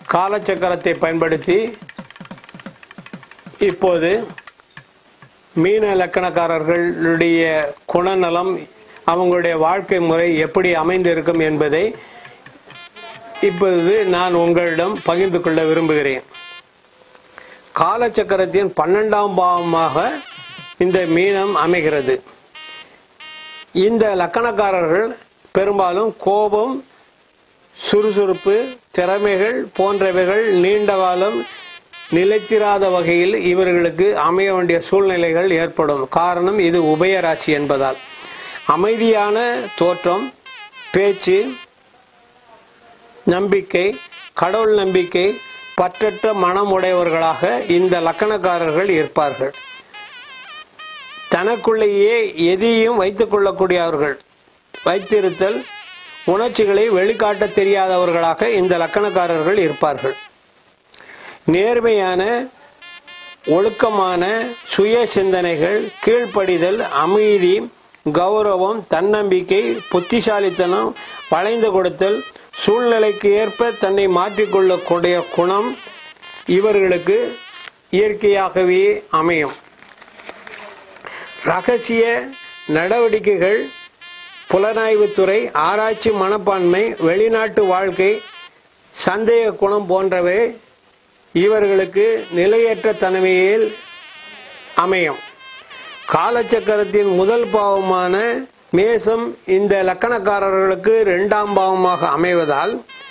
காலச்சக்கரத்தை பயன்படுத்தி இப்போது மீன இலக்கணக்காரர்களுடைய குணநலம் அவங்களுடைய வாழ்க்கை முறை எப்படி அமைந்திருக்கும் என்பதை இப்பொழுது நான் உங்களிடம் பகிர்ந்து கொள்ள விரும்புகிறேன் காலச்சக்கரத்தின் பன்னெண்டாம் பாவமாக இந்த மீனம் அமைகிறது இந்த லக்கணக்காரர்கள் பெரும்பாலும் கோபம் சுறுசுறுப்பு திறமைகள் போன்றவைகள் நீண்ட காலம் நிலைத்திராத வகையில் இவர்களுக்கு அமைய வேண்டிய சூழ்நிலைகள் ஏற்படும் காரணம் இது உபயராசி என்பதால் அமைதியான தோற்றம் பேச்சு நம்பிக்கை கடவுள் நம்பிக்கை பற்றற்ற மனம் உடையவர்களாக இந்த லக்கணக்காரர்கள் இருப்பார்கள் தனக்குள்ளேயே எதையும் வைத்துக் கொள்ளக்கூடியவர்கள் வைத்திருத்தல் உணர்ச்சிகளை வெளிக்காட்ட தெரியாதவர்களாக இந்த லக்கணக்காரர்கள் இருப்பார்கள் நேர்மையான ஒழுக்கமான சுய சிந்தனைகள் கீழ்ப்படிதல் அமைதி கௌரவம் தன்னம்பிக்கை புத்திசாலித்தனம் வளைந்து கொடுத்தல் சூழ்நிலைக்கு ஏற்ப தன்னை மாற்றிக்கொள்ளக்கூடிய குணம் இவர்களுக்கு இயற்கையாகவே அமையும் ரகசிய நடவடிக்கைகள் புலனாய்வுத்துறை ஆராய்ச்சி மனப்பான்மை வெளிநாட்டு வாழ்க்கை சந்தேக குணம் போன்றவை இவர்களுக்கு நிலையற்ற தன்மையில் அமையும் காலச்சக்கரத்தின் முதல் பாவமான மேசம் இந்த லக்கணக்காரர்களுக்கு இரண்டாம் பாவமாக அமைவதால்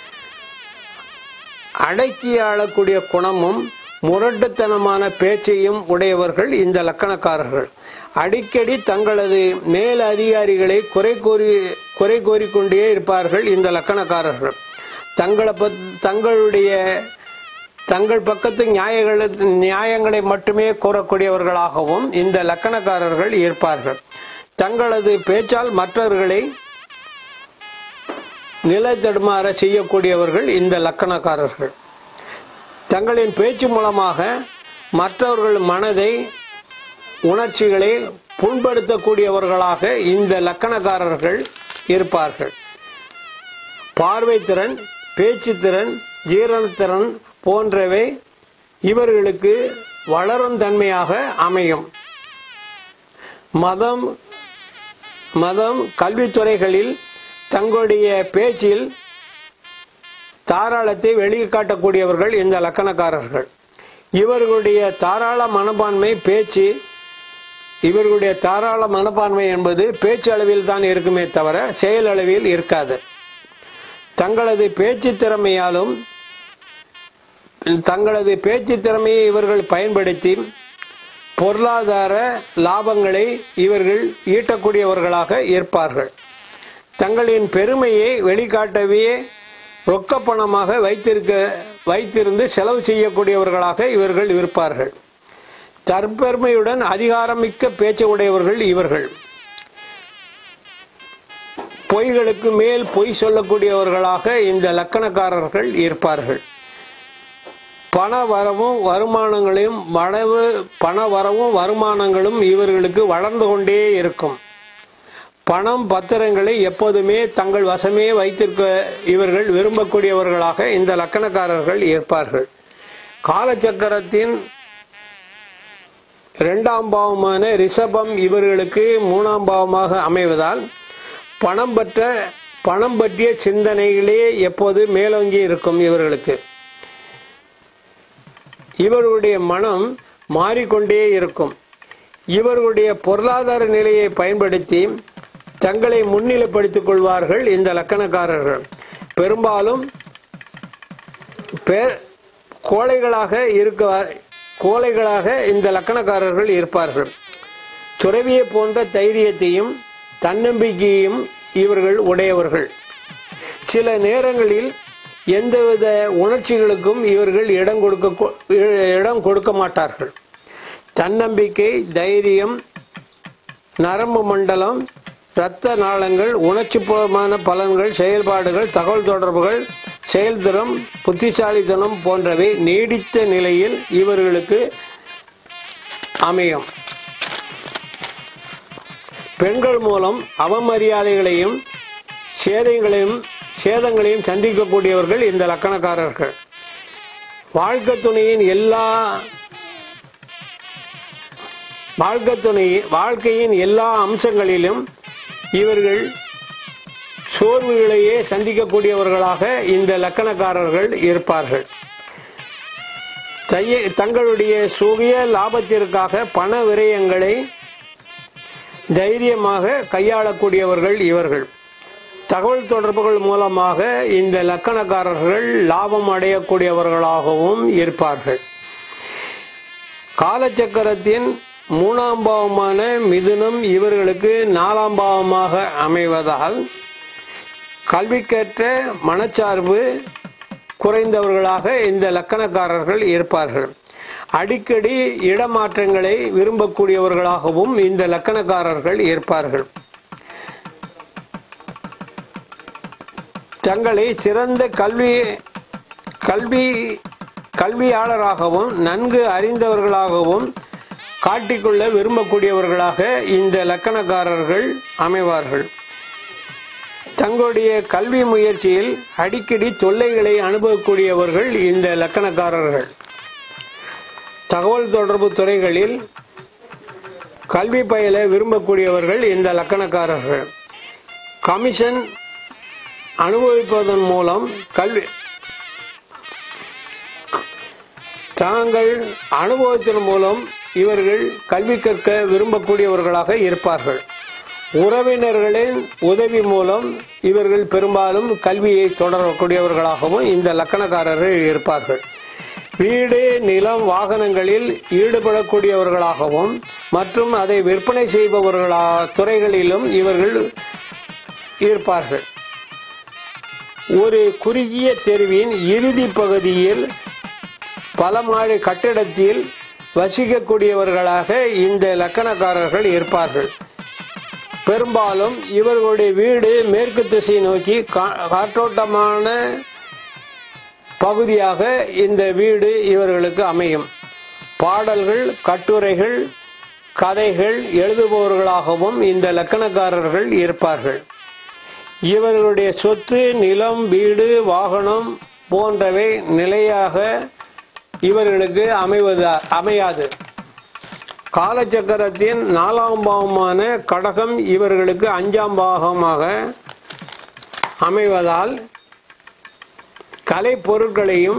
அடக்கி ஆளக்கூடிய குணமும் முரட்டுத்தனமான பேச்சையும் உடையவர்கள் இந்த லக்கணக்காரர்கள் அடிக்கடி தங்களது மேல் அதிகாரிகளை குறை கூறி குறை கூறிக்கொண்டே இருப்பார்கள் இந்த லக்கணக்காரர்கள் தங்களை பத் தங்களுடைய தங்கள் பக்கத்து நியாயங்களை நியாயங்களை மட்டுமே கூறக்கூடியவர்களாகவும் இந்த லக்கணக்காரர்கள் இருப்பார்கள் தங்களது பேச்சால் மற்றவர்களை நிலை தடுமாற செய்யக்கூடியவர்கள் இந்த லக்கணக்காரர்கள் தங்களின் பேச்சு மூலமாக மற்றவர்கள் மனதை உணர்ச்சிகளை புண்படுத்தக்கூடியவர்களாக இந்த லக்கணக்காரர்கள் இருப்பார்கள் பார்வைத்திறன் பேச்சுத்திறன் ஜீரணத்திறன் போன்றவை இவர்களுக்கு வளரும் தன்மையாக அமையும் மதம் மதம் கல்வித்துறைகளில் தங்களுடைய பேச்சில் தாராளத்தை வெளிக்காட்டக்கூடியவர்கள் இந்த லக்கணக்காரர்கள் இவர்களுடைய தாராள மனப்பான்மை பேச்சு இவர்களுடைய தாராள மனப்பான்மை என்பது பேச்சு அளவில் தான் இருக்குமே தவிர செயல் அளவில் இருக்காது தங்களது பேச்சு திறமையாலும் தங்களது பேச்சு திறமையை இவர்கள் பயன்படுத்தி பொருளாதார லாபங்களை இவர்கள் ஈட்டக்கூடியவர்களாக இருப்பார்கள் தங்களின் பெருமையை வெளிக்காட்டவே ரொக்க பணமாக வைத்திருக்க வைத்திருந்து செலவு செய்யக்கூடியவர்களாக இவர்கள் இருப்பார்கள் தற்பெருமையுடன் அதிகாரமிக்க பேச்சு உடையவர்கள் இவர்கள் பொய்களுக்கு மேல் பொய் சொல்லக்கூடியவர்களாக இந்த லக்கணக்காரர்கள் இருப்பார்கள் பண வரவும் வருமானங்களையும் வரவு பண வரவும் வருமானங்களும் இவர்களுக்கு வளர்ந்து கொண்டே இருக்கும் பணம் பத்திரங்களை எப்போதுமே தங்கள் வசமே வைத்திருக்க இவர்கள் விரும்பக்கூடியவர்களாக இந்த லக்கணக்காரர்கள் இருப்பார்கள் காலச்சக்கரத்தின் இரண்டாம் பாவமான ரிஷபம் இவர்களுக்கு மூணாம் பாவமாக அமைவதால் பணம் பற்ற பணம் பற்றிய சிந்தனைகளே எப்போது மேலோங்கி இருக்கும் இவர்களுக்கு இவர்களுடைய மனம் மாறிக்கொண்டே இருக்கும் இவர்களுடைய பொருளாதார நிலையை பயன்படுத்தி தங்களை முன்னிலைப்படுத்திக் கொள்வார்கள் இந்த லக்கணக்காரர்கள் பெரும்பாலும் பேர் கோழைகளாக இருக்க கோழைகளாக இந்த லக்கணக்காரர்கள் இருப்பார்கள் துறவியை போன்ற தைரியத்தையும் தன்னம்பிக்கையையும் இவர்கள் உடையவர்கள் சில நேரங்களில் எந்தவித உணர்ச்சிகளுக்கும் இவர்கள் இடம் கொடுக்க இடம் கொடுக்க மாட்டார்கள் தன்னம்பிக்கை தைரியம் நரம்பு மண்டலம் இரத்த நாளங்கள் உணர்ச்சிபூர்வமான பலன்கள் செயல்பாடுகள் தகவல் தொடர்புகள் செயல்திறம் புத்திசாலித்தனம் போன்றவை நீடித்த நிலையில் இவர்களுக்கு அமையும் பெண்கள் மூலம் அவமரியாதைகளையும் சேதங்களையும் சேதங்களையும் சந்திக்கக்கூடியவர்கள் இந்த லக்கணக்காரர்கள் வாழ்க்கை துணையின் எல்லா வாழ்க்கை துணை வாழ்க்கையின் எல்லா அம்சங்களிலும் இவர்கள் சோர்வுகளையே சந்திக்கக்கூடியவர்களாக இந்த லக்கணக்காரர்கள் இருப்பார்கள் தைய தங்களுடைய சுய லாபத்திற்காக பண விரயங்களை தைரியமாக கையாளக்கூடியவர்கள் இவர்கள் தகவல் தொடர்புகள் மூலமாக இந்த லக்கணக்காரர்கள் லாபம் அடையக்கூடியவர்களாகவும் இருப்பார்கள் காலச்சக்கரத்தின் மூணாம் பாவமான மிதுனம் இவர்களுக்கு நாலாம் பாவமாக அமைவதால் கல்விக்கற்ற மனச்சார்பு குறைந்தவர்களாக இந்த லக்கணக்காரர்கள் இருப்பார்கள் அடிக்கடி இடமாற்றங்களை விரும்பக்கூடியவர்களாகவும் இந்த லக்கணக்காரர்கள் இருப்பார்கள் தங்களை சிறந்த கல்வி கல்வி கல்வியாளராகவும் நன்கு அறிந்தவர்களாகவும் காட்டிக்கொள்ள விரும்பக்கூடியவர்களாக இந்த லக்கணக்காரர்கள் அமைவார்கள் தங்களுடைய கல்வி முயற்சியில் அடிக்கடி தொல்லைகளை அனுபவக்கூடியவர்கள் இந்த லக்கணக்காரர்கள் தகவல் தொடர்பு துறைகளில் கல்வி பயில விரும்பக்கூடியவர்கள் இந்த லக்கணக்காரர்கள் கமிஷன் அனுபவிப்பதன் மூலம் கல்வி தாங்கள் அனுபவத்தின் மூலம் இவர்கள் கல்வி கற்க விரும்பக்கூடியவர்களாக இருப்பார்கள் உறவினர்களின் உதவி மூலம் இவர்கள் பெரும்பாலும் கல்வியை தொடரக்கூடியவர்களாகவும் இந்த லக்கணக்காரர்கள் இருப்பார்கள் வீடு நிலம் வாகனங்களில் ஈடுபடக்கூடியவர்களாகவும் மற்றும் அதை விற்பனை செய்பவர்களா துறைகளிலும் இவர்கள் இருப்பார்கள் ஒரு குறுகிய தெருவின் இறுதி பகுதியில் பல மாடி கட்டிடத்தில் வசிக்கக்கூடியவர்களாக இந்த லக்கணக்காரர்கள் இருப்பார்கள் பெரும்பாலும் இவர்களுடைய வீடு மேற்கு திசை நோக்கி கா- காற்றோட்டமான பகுதியாக இந்த வீடு இவர்களுக்கு அமையும் பாடல்கள் கட்டுரைகள் கதைகள் எழுதுபவர்களாகவும் இந்த லக்கணக்காரர்கள் இருப்பார்கள் இவர்களுடைய சொத்து நிலம் வீடு வாகனம் போன்றவை நிலையாக இவர்களுக்கு அமைவது அமையாது காலச்சக்கரத்தின் நாலாம் பாவமான கடகம் இவர்களுக்கு அஞ்சாம் பாகமாக அமைவதால் கலை பொருட்களையும்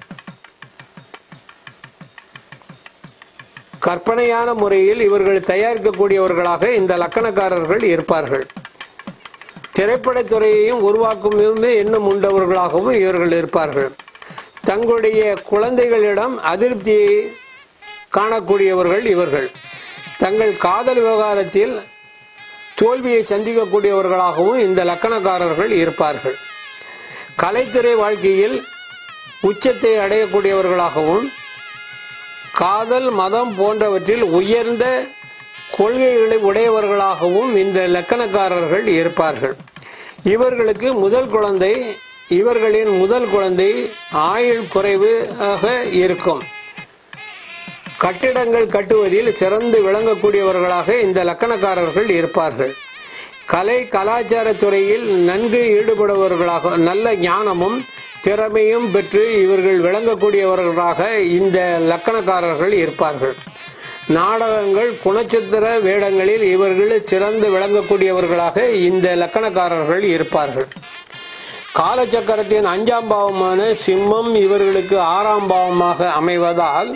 கற்பனையான முறையில் இவர்கள் தயாரிக்கக்கூடியவர்களாக இந்த லக்கணக்காரர்கள் இருப்பார்கள் திரைப்படத்துறையையும் உருவாக்கும் எண்ணம் உண்டவர்களாகவும் இவர்கள் இருப்பார்கள் தங்களுடைய குழந்தைகளிடம் அதிருப்தியை காணக்கூடியவர்கள் இவர்கள் தங்கள் காதல் விவகாரத்தில் தோல்வியை சந்திக்கக்கூடியவர்களாகவும் இந்த லக்கணக்காரர்கள் இருப்பார்கள் கலைத்துறை வாழ்க்கையில் உச்சத்தை அடையக்கூடியவர்களாகவும் காதல் மதம் போன்றவற்றில் உயர்ந்த கொள்கைகளை உடையவர்களாகவும் இந்த லக்கணக்காரர்கள் இருப்பார்கள் இவர்களுக்கு முதல் குழந்தை இவர்களின் முதல் குழந்தை ஆயுள் குறைவாக இருக்கும் கட்டிடங்கள் கட்டுவதில் சிறந்து விளங்கக்கூடியவர்களாக இந்த லக்கணக்காரர்கள் இருப்பார்கள் கலை கலாச்சார துறையில் நன்கு ஈடுபடுபவர்களாக நல்ல ஞானமும் திறமையும் பெற்று இவர்கள் விளங்கக்கூடியவர்களாக இந்த லக்கணக்காரர்கள் இருப்பார்கள் நாடகங்கள் குணச்சித்திர வேடங்களில் இவர்கள் சிறந்து விளங்கக்கூடியவர்களாக இந்த லக்கணக்காரர்கள் இருப்பார்கள் காலச்சக்கரத்தின் அஞ்சாம் பாவமான சிம்மம் இவர்களுக்கு ஆறாம் பாவமாக அமைவதால்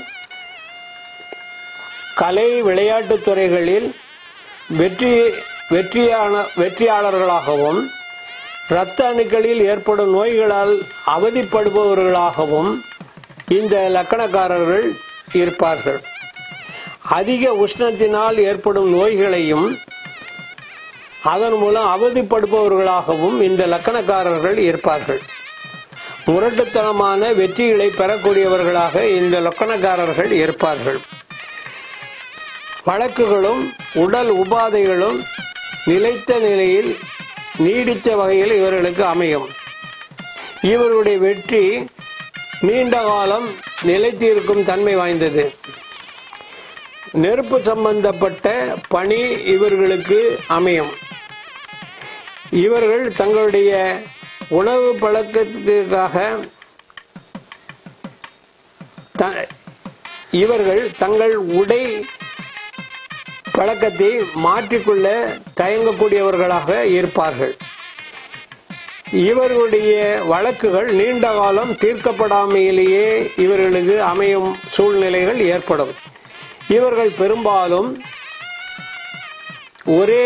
கலை விளையாட்டுத் துறைகளில் வெற்றி வெற்றியான வெற்றியாளர்களாகவும் இரத்த அணுக்களில் ஏற்படும் நோய்களால் அவதிப்படுபவர்களாகவும் இந்த லக்கணக்காரர்கள் இருப்பார்கள் அதிக உஷ்ணத்தினால் ஏற்படும் நோய்களையும் அதன் மூலம் அவதிப்படுபவர்களாகவும் இந்த லக்கணக்காரர்கள் இருப்பார்கள் முரட்டுத்தனமான வெற்றிகளை பெறக்கூடியவர்களாக இந்த லக்கணக்காரர்கள் இருப்பார்கள் வழக்குகளும் உடல் உபாதைகளும் நிலைத்த நிலையில் நீடித்த வகையில் இவர்களுக்கு அமையும் இவருடைய வெற்றி நீண்ட காலம் நிலைத்திருக்கும் தன்மை வாய்ந்தது நெருப்பு சம்பந்தப்பட்ட பணி இவர்களுக்கு அமையும் இவர்கள் தங்களுடைய உணவு பழக்கத்துக்காக த- இவர்கள் தங்கள் உடை பழக்கத்தை மாற்றிக்கொள்ள தயங்கக்கூடியவர்களாக இருப்பார்கள் இவர்களுடைய வழக்குகள் நீண்ட காலம் தீர்க்கப்படாமையிலேயே இவர்களுக்கு அமையும் சூழ்நிலைகள் ஏற்படும் இவர்கள் பெரும்பாலும் ஒரே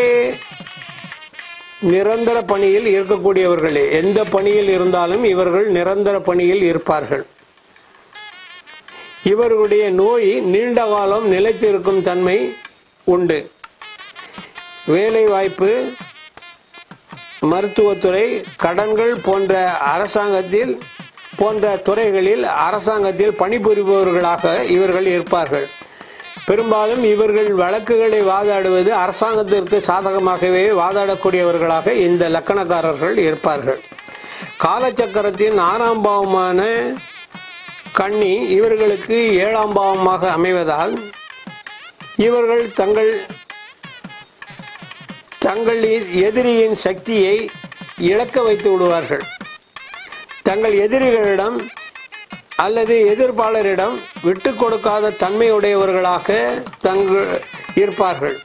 நிரந்தர பணியில் இருக்கக்கூடியவர்களே எந்த பணியில் இருந்தாலும் இவர்கள் நிரந்தர பணியில் இருப்பார்கள் இவர்களுடைய நோய் நீண்ட காலம் நிலைத்திருக்கும் தன்மை உண்டு வேலை வாய்ப்பு மருத்துவத்துறை கடன்கள் போன்ற அரசாங்கத்தில் போன்ற துறைகளில் அரசாங்கத்தில் பணிபுரிபவர்களாக இவர்கள் இருப்பார்கள் பெரும்பாலும் இவர்கள் வழக்குகளை வாதாடுவது அரசாங்கத்திற்கு சாதகமாகவே வாதாடக்கூடியவர்களாக இந்த லக்கணக்காரர்கள் இருப்பார்கள் காலச்சக்கரத்தின் ஆறாம் பாவமான கன்னி இவர்களுக்கு ஏழாம் பாவமாக அமைவதால் இவர்கள் தங்கள் தங்கள் எதிரியின் சக்தியை இழக்க வைத்து விடுவார்கள் தங்கள் எதிரிகளிடம் அல்லது எதிர்ப்பாளரிடம் விட்டு கொடுக்காத தன்மையுடையவர்களாக தங்கள் இருப்பார்கள்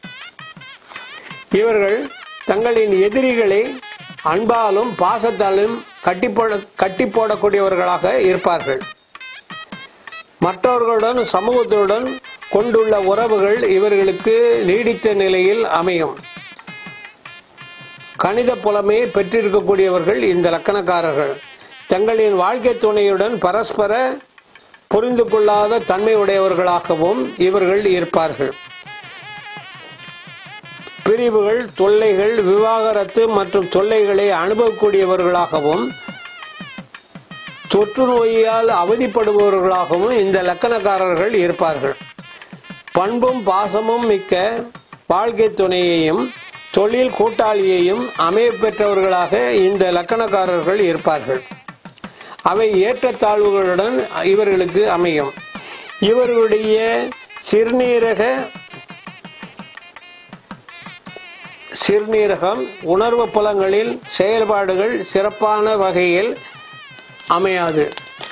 இவர்கள் தங்களின் எதிரிகளை அன்பாலும் பாசத்தாலும் கட்டி போட கட்டி போடக்கூடியவர்களாக இருப்பார்கள் மற்றவர்களுடன் சமூகத்துடன் கொண்டுள்ள உறவுகள் இவர்களுக்கு நீடித்த நிலையில் அமையும் கணித புலமை பெற்றிருக்கக்கூடியவர்கள் இந்த லக்கணக்காரர்கள் தங்களின் வாழ்க்கை துணையுடன் பரஸ்பர புரிந்து கொள்ளாத தன்மையுடையவர்களாகவும் இவர்கள் இருப்பார்கள் பிரிவுகள் தொல்லைகள் விவாகரத்து மற்றும் தொல்லைகளை அனுபவக்கூடியவர்களாகவும் தொற்று நோயால் அவதிப்படுபவர்களாகவும் இந்த லக்கணக்காரர்கள் இருப்பார்கள் பண்பும் பாசமும் மிக்க வாழ்க்கை துணையையும் தொழில் கூட்டாளியையும் அமைய பெற்றவர்களாக இந்த லக்கணக்காரர்கள் இருப்பார்கள் அவை ஏற்றத்தாழ்வுகளுடன் இவர்களுக்கு அமையும் இவர்களுடைய சிறுநீரக சிறுநீரகம் உணர்வு புலங்களில் செயல்பாடுகள் சிறப்பான வகையில் அமையாது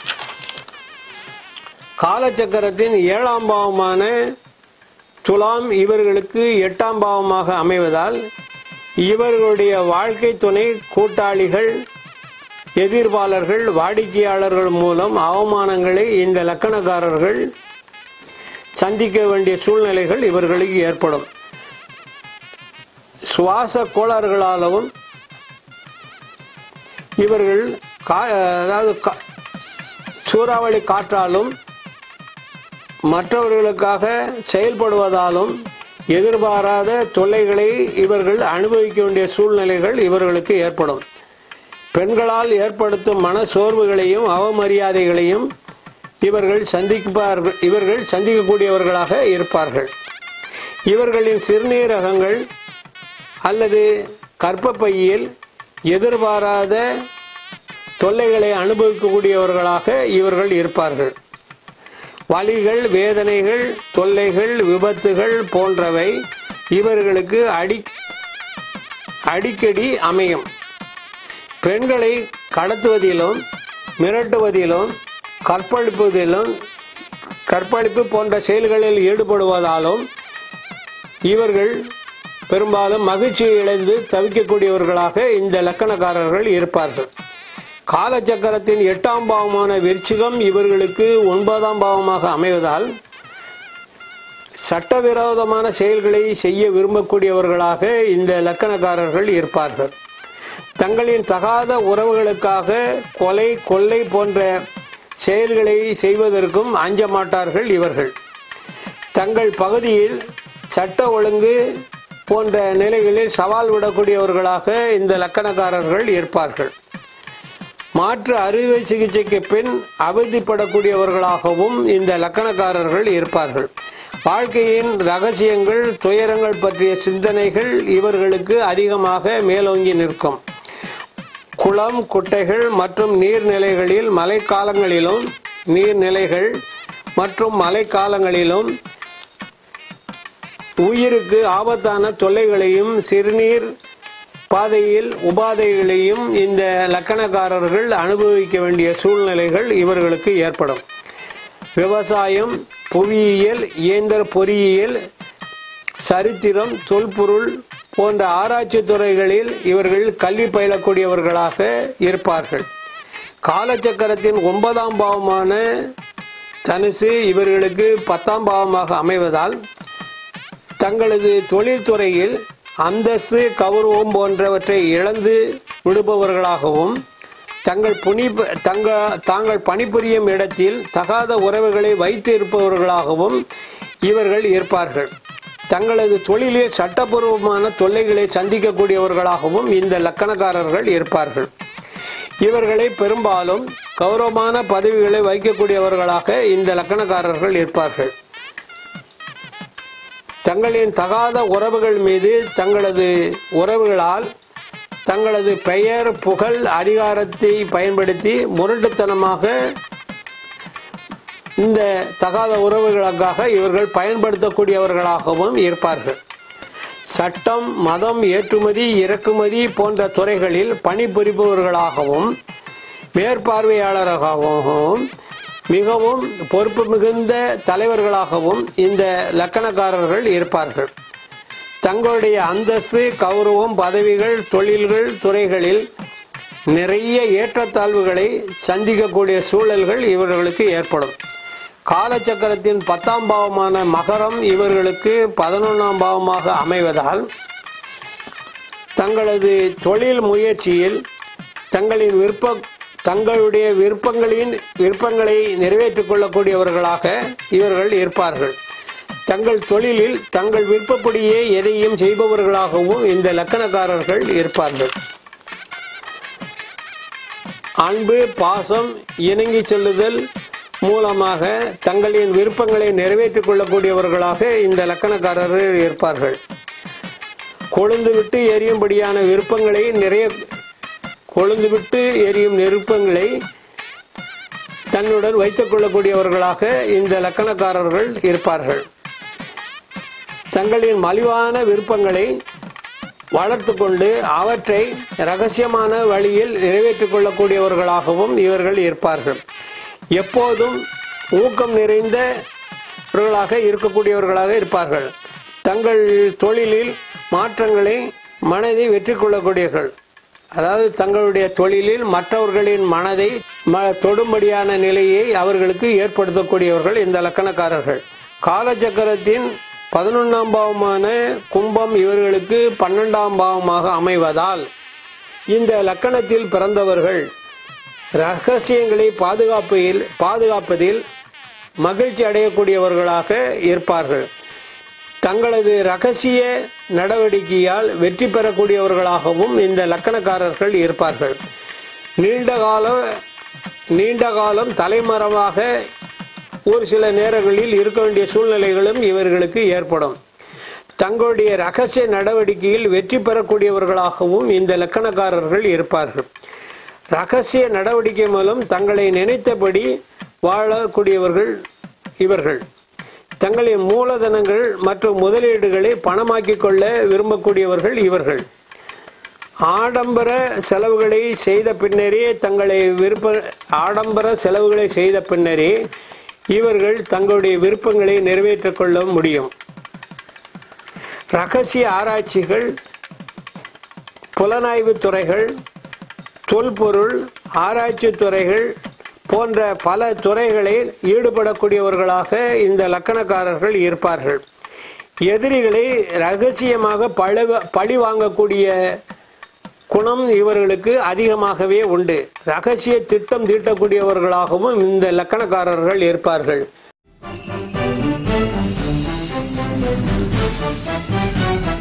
காலச்சக்கரத்தின் ஏழாம் பாவமான துலாம் இவர்களுக்கு எட்டாம் பாவமாக அமைவதால் இவர்களுடைய வாழ்க்கை துணை கூட்டாளிகள் எதிர்ப்பாளர்கள் வாடிக்கையாளர்கள் மூலம் அவமானங்களை இந்த லக்கணக்காரர்கள் சந்திக்க வேண்டிய சூழ்நிலைகள் இவர்களுக்கு ஏற்படும் சுவாச கோளாறுகளாலும் இவர்கள் கா- அதாவது கா- சூறாவளி காற்றாலும் மற்றவர்களுக்காக செயல்படுவதாலும் எதிர்பாராத தொல்லைகளை இவர்கள் அனுபவிக்க வேண்டிய சூழ்நிலைகள் இவர்களுக்கு ஏற்படும் பெண்களால் ஏற்படுத்தும் மன சோர்வுகளையும் அவமரியாதைகளையும் இவர்கள் சந்திப்பார்கள் இவர்கள் சந்திக்கக்கூடியவர்களாக இருப்பார்கள் இவர்களின் சிறுநீரகங்கள் அல்லது கர்ப்பப்பையில் எதிர்பாராத தொல்லைகளை அனுபவிக்கக்கூடியவர்களாக இவர்கள் இருப்பார்கள் வலிகள் வேதனைகள் தொல்லைகள் விபத்துகள் போன்றவை இவர்களுக்கு அடி அடிக்கடி அமையும் பெண்களை கடத்துவதிலும் மிரட்டுவதிலும் கற்பழிப்பதிலும் கற்பழிப்பு போன்ற செயல்களில் ஈடுபடுவதாலும் இவர்கள் பெரும்பாலும் மகிழ்ச்சியை இழந்து தவிக்கக்கூடியவர்களாக இந்த லக்கணக்காரர்கள் இருப்பார்கள் காலச்சக்கரத்தின் எட்டாம் பாவமான விருச்சிகம் இவர்களுக்கு ஒன்பதாம் பாவமாக அமைவதால் சட்டவிரோதமான செயல்களை செய்ய விரும்பக்கூடியவர்களாக இந்த லக்கணக்காரர்கள் இருப்பார்கள் தங்களின் தகாத உறவுகளுக்காக கொலை கொள்ளை போன்ற செயல்களை செய்வதற்கும் அஞ்ச மாட்டார்கள் இவர்கள் தங்கள் பகுதியில் சட்ட ஒழுங்கு போன்ற நிலைகளில் சவால் விடக்கூடியவர்களாக இந்த லக்கணக்காரர்கள் இருப்பார்கள் மாற்று அறுவை சிகிச்சைக்கு பின் அவதிப்படக்கூடியவர்களாகவும் இந்த லக்கணக்காரர்கள் இருப்பார்கள் வாழ்க்கையின் ரகசியங்கள் துயரங்கள் பற்றிய சிந்தனைகள் இவர்களுக்கு அதிகமாக மேலோங்கி நிற்கும் குளம் குட்டைகள் மற்றும் நீர்நிலைகளில் மழைக்காலங்களிலும் நீர்நிலைகள் மற்றும் மழைக்காலங்களிலும் உயிருக்கு ஆபத்தான தொல்லைகளையும் சிறுநீர் பாதையில் உபாதைகளையும் இந்த லக்கணக்காரர்கள் அனுபவிக்க வேண்டிய சூழ்நிலைகள் இவர்களுக்கு ஏற்படும் விவசாயம் புவியியல் இயந்திர பொறியியல் சரித்திரம் தொல்பொருள் போன்ற ஆராய்ச்சி துறைகளில் இவர்கள் கல்வி பயிலக்கூடியவர்களாக இருப்பார்கள் காலச்சக்கரத்தின் ஒன்பதாம் பாவமான தனுசு இவர்களுக்கு பத்தாம் பாவமாக அமைவதால் தங்களது தொழில்துறையில் அந்தஸ்து கௌரவம் போன்றவற்றை இழந்து விடுபவர்களாகவும் தங்கள் புனி தங்க தாங்கள் பணிபுரியும் இடத்தில் தகாத உறவுகளை வைத்து இருப்பவர்களாகவும் இவர்கள் இருப்பார்கள் தங்களது தொழிலில் சட்டப்பூர்வமான தொல்லைகளை சந்திக்கக்கூடியவர்களாகவும் இந்த லக்கணக்காரர்கள் இருப்பார்கள் இவர்களை பெரும்பாலும் கௌரவமான பதவிகளை வைக்கக்கூடியவர்களாக இந்த லக்கணக்காரர்கள் இருப்பார்கள் தங்களின் தகாத உறவுகள் மீது தங்களது உறவுகளால் தங்களது பெயர் புகழ் அதிகாரத்தை பயன்படுத்தி முரட்டுத்தனமாக இந்த தகாத உறவுகளுக்காக இவர்கள் பயன்படுத்தக்கூடியவர்களாகவும் இருப்பார்கள் சட்டம் மதம் ஏற்றுமதி இறக்குமதி போன்ற துறைகளில் பணிபுரிபவர்களாகவும் மேற்பார்வையாளராகவும் மிகவும் பொறுப்பு மிகுந்த தலைவர்களாகவும் இந்த லக்கணக்காரர்கள் இருப்பார்கள் தங்களுடைய அந்தஸ்து கௌரவம் பதவிகள் தொழில்கள் துறைகளில் நிறைய ஏற்றத்தாழ்வுகளை சந்திக்கக்கூடிய சூழல்கள் இவர்களுக்கு ஏற்படும் காலச்சக்கரத்தின் பத்தாம் பாவமான மகரம் இவர்களுக்கு பதினொன்றாம் பாவமாக அமைவதால் தங்களது தொழில் முயற்சியில் தங்களின் விருப்ப தங்களுடைய விருப்பங்களின் விருப்பங்களை நிறைவேற்றிக் கொள்ளக்கூடியவர்களாக இவர்கள் இருப்பார்கள் தங்கள் தொழிலில் தங்கள் விருப்பப்படியே எதையும் செய்பவர்களாகவும் இந்த லக்கணக்காரர்கள் இருப்பார்கள் அன்பு பாசம் இணங்கி செல்லுதல் மூலமாக தங்களின் விருப்பங்களை நிறைவேற்றிக் கொள்ளக்கூடியவர்களாக இந்த லக்கணக்காரர்கள் இருப்பார்கள் கொழுந்து விட்டு எரியும்படியான விருப்பங்களை நிறைய கொழுந்து விட்டு எரியும் நெருப்பங்களை தன்னுடன் வைத்துக் கொள்ளக்கூடியவர்களாக இந்த லக்கணக்காரர்கள் இருப்பார்கள் தங்களின் மலிவான விருப்பங்களை வளர்த்து கொண்டு அவற்றை ரகசியமான வழியில் நிறைவேற்றிக் கொள்ளக்கூடியவர்களாகவும் இவர்கள் இருப்பார்கள் எப்போதும் ஊக்கம் நிறைந்தவர்களாக இருக்கக்கூடியவர்களாக இருப்பார்கள் தங்கள் தொழிலில் மாற்றங்களை மனதை வெற்றி கொள்ளக்கூடியவர்கள் அதாவது தங்களுடைய தொழிலில் மற்றவர்களின் மனதை ம- தொடும்படியான நிலையை அவர்களுக்கு ஏற்படுத்தக்கூடியவர்கள் இந்த லக்கணக்காரர்கள் காலச்சக்கரத்தின் பதினொன்றாம் பாவமான கும்பம் இவர்களுக்கு பன்னெண்டாம் பாவமாக அமைவதால் இந்த லக்கணத்தில் பிறந்தவர்கள் ரகசியங்களை பாதுகாப்பில் பாதுகாப்பதில் மகிழ்ச்சி அடையக்கூடியவர்களாக இருப்பார்கள் தங்களது ரகசிய நடவடிக்கையால் வெற்றி பெறக்கூடியவர்களாகவும் இந்த லக்கணக்காரர்கள் இருப்பார்கள் நீண்ட கால நீண்ட காலம் தலைமறைவாக ஒரு சில நேரங்களில் இருக்க வேண்டிய சூழ்நிலைகளும் இவர்களுக்கு ஏற்படும் தங்களுடைய ரகசிய நடவடிக்கையில் வெற்றி பெறக்கூடியவர்களாகவும் இந்த லக்கணக்காரர்கள் இருப்பார்கள் ரகசிய நடவடிக்கை மூலம் தங்களை நினைத்தபடி வாழக்கூடியவர்கள் இவர்கள் தங்களின் மூலதனங்கள் மற்றும் முதலீடுகளை பணமாக்கிக் கொள்ள விரும்பக்கூடியவர்கள் இவர்கள் ஆடம்பர செலவுகளை செய்த பின்னரே தங்களை விருப்ப ஆடம்பர செலவுகளை செய்த பின்னரே இவர்கள் தங்களுடைய விருப்பங்களை நிறைவேற்றிக் கொள்ள முடியும் ரகசிய ஆராய்ச்சிகள் புலனாய்வு துறைகள் தொல்பொருள் ஆராய்ச்சி துறைகள் போன்ற பல துறைகளில் ஈடுபடக்கூடியவர்களாக இந்த லக்கணக்காரர்கள் இருப்பார்கள் எதிரிகளை ரகசியமாக பழி பழி வாங்கக்கூடிய குணம் இவர்களுக்கு அதிகமாகவே உண்டு ரகசிய திட்டம் தீட்டக்கூடியவர்களாகவும் இந்த லக்கணக்காரர்கள் இருப்பார்கள்